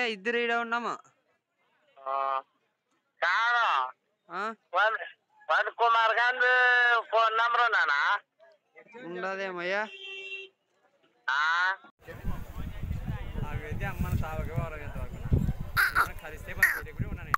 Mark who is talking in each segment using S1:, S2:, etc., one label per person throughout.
S1: ఇద్దరు ఈడ ఉన్నాము
S2: ఆ, కాదు
S1: ఆ?
S2: One one Kumar Gandhi phone number ఉన్నానా
S1: ఉండదేమయ్యా
S2: ఆ,
S3: అవి అమ్మని తావకే వారం ఎంతవరకు కలిస్తే పని కూడా ఉన్నాను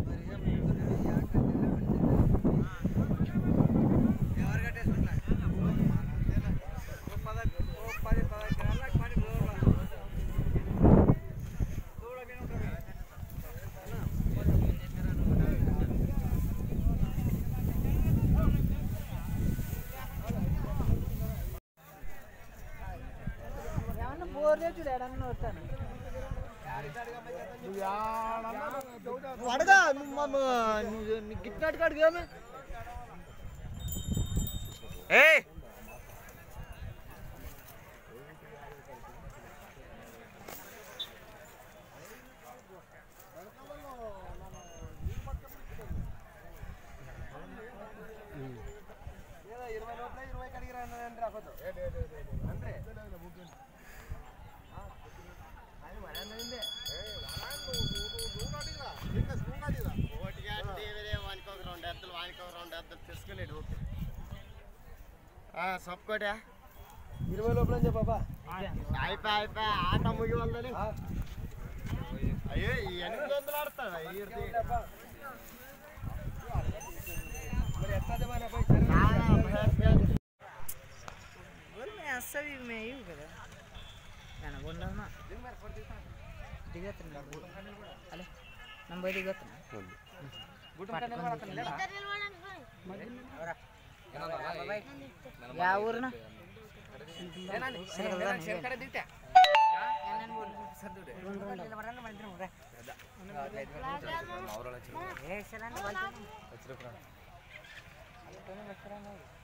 S4: అడగా గిట్టినట్టుగా అడిగామే
S3: ఏ
S4: ఇరవై లోపల ఇరవై కడిగిరా అంటే రాకొద్దు అంటే అది మరి అన్నది
S2: సొప్పుకోటా
S4: ఇరవై లోపల అని చెప్పా
S2: అయిపోయి అయిపోయి ఆట ముగి వాళ్ళని అయ్యో ఈ ఎనిమిది వందలు ఆడతాడా
S4: మరి ఎట్లా దేవా
S5: అసలు మేయు కదా కనబఉండమ్మా దిగతున్నా అలే నమ్మ పోయి దిగతున్నా యా ఊరునా ఏ